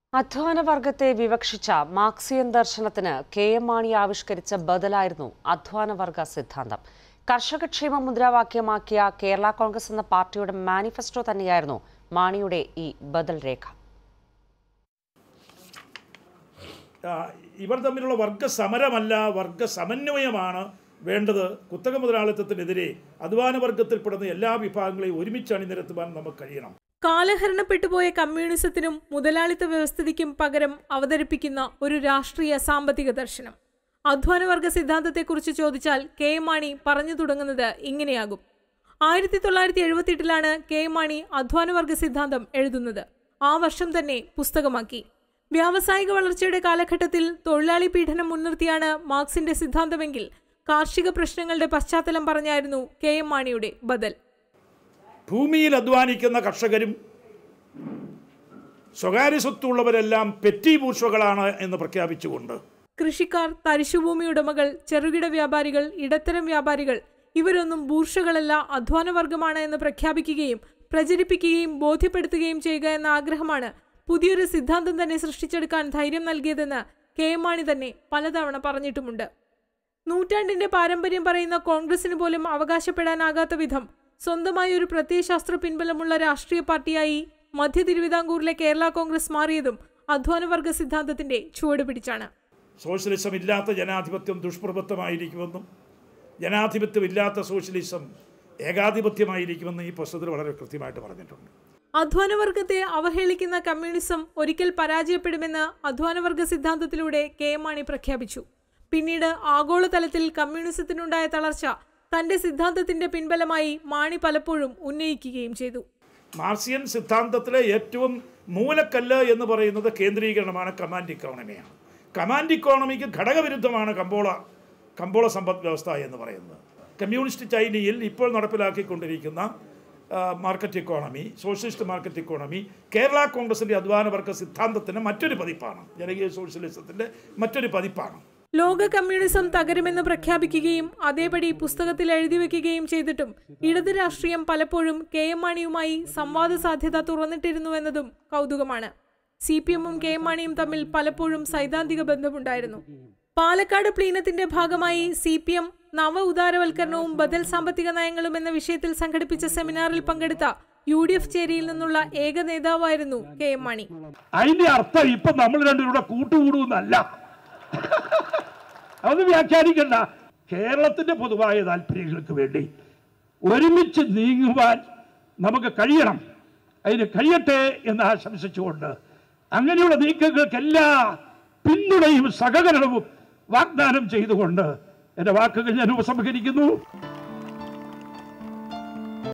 അധ്വാന വർഗത്തെ വിവക്ഷിച്ച മാർക്സിയൻ ദർശനത്തിന് കെ എം മാണി ആവിഷ്കരിച്ച ബദലായിരുന്നു അധ്വാന വർഗ സിദ്ധാന്തം കർഷകക്ഷേമ മുദ്രാവാക്യമാക്കിയ കേരള കോൺഗ്രസ് എന്ന പാർട്ടിയുടെ മാനിഫെസ്റ്റോ തന്നെയായിരുന്നു മാണിയുടെ ഈ ബദൽ രേഖ ആ, ഇവർ തമ്മിലുള്ള വർഗ സമരമല്ല വർഗ സമന്വയമാണ് വേണ്ടത് കുത്തക മുതലാളിത്തത്തിനെതിരെ അധ്വാന വർഗത്തിൽപ്പെടുന്ന എല്ലാ വിഭാഗങ്ങളെയും ഒരുമിച്ച് അണിനിരത്തുവാൻ നമുക്ക് കഴിയണം കാലഹരണപ്പെട്ടുപോയ കമ്മ്യൂണിസത്തിനും മുതലാളിത്ത വ്യവസ്ഥിതിക്കും പകരം അവതരിപ്പിക്കുന്ന ഒരു രാഷ്ട്രീയ സാമ്പത്തിക ദർശനം അധ്വാനവർഗ സിദ്ധാന്തത്തെക്കുറിച്ച് ചോദിച്ചാൽ കെ എം മാണി പറഞ്ഞു തുടങ്ങുന്നത് ഇങ്ങനെയാകും ആയിരത്തി തൊള്ളായിരത്തി എഴുപത്തിയെട്ടിലാണ് കെ എം മാണി അധ്വാനവർഗ സിദ്ധാന്തം എഴുതുന്നത് ആ വർഷം തന്നെ പുസ്തകമാക്കി വ്യാവസായിക വളർച്ചയുടെ കാലഘട്ടത്തിൽ തൊഴിലാളി പീഡനം മുൻനിർത്തിയാണ് മാർക്സിന്റെ സിദ്ധാന്തമെങ്കിൽ കാർഷിക പ്രശ്നങ്ങളുടെ പശ്ചാത്തലം പറഞ്ഞായിരുന്നു കെ എം മാണിയുടെ ബദൽ ഭൂമിയിൽ അധ്വാനിക്കുന്ന കർഷകരും സ്വകാര്യ സ്വത്തുള്ളവരെല്ലാം പെറ്റി ബൂർഷകളാണ് എന്ന് പ്രഖ്യാപിച്ചുകൊണ്ട് കൃഷിക്കാർ തരിശുഭൂമി ഉടമകൾ ചെറുകിട വ്യാപാരികൾ ഇടത്തരം വ്യാപാരികൾ ഇവരൊന്നും ബൂർഷകളല്ല അധ്വാനവർഗമാണ് എന്ന് പ്രഖ്യാപിക്കുകയും പ്രചരിപ്പിക്കുകയും ബോധ്യപ്പെടുത്തുകയും ചെയ്യുക എന്ന ആഗ്രഹമാണ് പുതിയൊരു സിദ്ധാന്തം തന്നെ സൃഷ്ടിച്ചെടുക്കാൻ ധൈര്യം നൽകിയതെന്ന് കെ എം മാണി തന്നെ പലതവണ പറഞ്ഞിട്ടുമുണ്ട് നൂറ്റാണ്ടിന്റെ പാരമ്പര്യം പറയുന്ന കോൺഗ്രസിന് പോലും അവകാശപ്പെടാനാകാത്ത വിധം സ്വന്തമായി ഒരു പ്രത്യയശാസ്ത്ര പിൻബലമുള്ള രാഷ്ട്രീയ പാർട്ടിയായി മധ്യ തിരുവിതാംകൂറിലെ കേരള കോൺഗ്രസ് മാറിയതും അധ്വാനവർഗ സിദ്ധാന്തത്തിന്റെ ചുവട് പിടിച്ചാണ് സോഷ്യലിസം ഇല്ലാത്ത ജനാധിപത്യം ദുഷ്പ്രഭുത്വമായിരിക്കുമെന്നും ജനാധിപത്യം ഇല്ലാത്ത സോഷ്യലിസം ഏകാധിപത്യമായിരിക്കുമെന്ന് ഈ പുസ്തകത്തിൽ വളരെ കൃത്യമായിട്ട് പറഞ്ഞിട്ടുണ്ട് അധ്വാനവർഗത്തെ അവഹേളിക്കുന്ന കമ്മ്യൂണിസം ഒരിക്കൽ പരാജയപ്പെടുമെന്ന് അധ്വാനവർഗ സിദ്ധാന്തത്തിലൂടെ കെ എം മാണി പ്രഖ്യാപിച്ചു പിന്നീട് ആഗോളതലത്തിൽ കമ്മ്യൂണിസത്തിനുണ്ടായ തളർച്ച തന്റെ സിദ്ധാന്തത്തിന്റെ പിൻബലമായി മാണി പലപ്പോഴും ഉന്നയിക്കുകയും ചെയ്തു മാർസിയൻ സിദ്ധാന്തത്തിലെ ഏറ്റവും മൂലക്കല്ല് എന്ന് പറയുന്നത് കേന്ദ്രീകരണമാണ് കമാൻഡ് ഇക്കോണമിയാണ് കമാൻഡ് ഇക്കോണമിക്ക് ഘടകവിരുദ്ധമാണ് കമ്പോള കമ്പോള സമ്പദ് വ്യവസ്ഥ എന്ന് പറയുന്നത് കമ്മ്യൂണിസ്റ്റ് ചൈനയിൽ ഇപ്പോൾ നടപ്പിലാക്കിക്കൊണ്ടിരിക്കുന്ന ആ, market economy socialist market economy Kerala കോൺഗ്രസിൻ്റെ അധ്വാനവർഗ സിദ്ധാന്തത്തിന് മറ്റൊരു പതിപ്പാണ് ജനകീയ സോഷ്യലിസത്തിൻ്റെ മറ്റൊരു പതിപ്പാണ് ലോക കമ്മ്യൂണിസം തകരുമെന്ന് പ്രഖ്യാപിക്കുകയും അതേപടി പുസ്തകത്തിൽ എഴുതി വെക്കുകയും ചെയ്തിട്ടും ഇടത് രാഷ്ട്രീയം പലപ്പോഴും കെ എം മാണിയുമായി സംവാദ സാധ്യത തുറന്നിട്ടിരുന്നുവെന്നതും കൗതുകമാണ് സി പി എമ്മും കെ എം മാണിയും തമ്മിൽ പലപ്പോഴും സൈദ്ധാന്തിക ബന്ധമുണ്ടായിരുന്നു പാലക്കാട് പ്ലീനത്തിന്റെ ഭാഗമായി സി പി എം നവ ഉദാരവൽക്കരണവും ബദൽ സാമ്പത്തിക നയങ്ങളും എന്ന വിഷയത്തിൽ സംഘടിപ്പിച്ച സെമിനാറിൽ പങ്കെടുത്ത യു ഡി എഫ് ചേരിയിൽ നിന്നുള്ള ഏക നേതാവായിരുന്നു കെ എം മാണി അതിന്റെ അർത്ഥം ഇപ്പൊ നമ്മൾ രണ്ടുപേരുടെ കൂട്ടുകൂടുന്നല്ല അത് വ്യാഖ്യാനിക്കണ്ട കേരളത്തിന്റെ പൊതുവായ താല്പര്യങ്ങൾക്ക് വേണ്ടി ഒരുമിച്ച് നീങ്ങുവാൻ നമുക്ക് കഴിയണം അതിന് കഴിയട്ടെ എന്ന് ആശംസിച്ചുകൊണ്ട് അങ്ങനെയുള്ള നീക്കങ്ങൾക്ക് എല്ലാ പിന്തുണയും സഹകരണവും വാഗ്ദാനം ചെയ്തുകൊണ്ട് എന്റെ വാക്കുകൾ ഞാൻ ഉപസംഹരിക്കുന്നു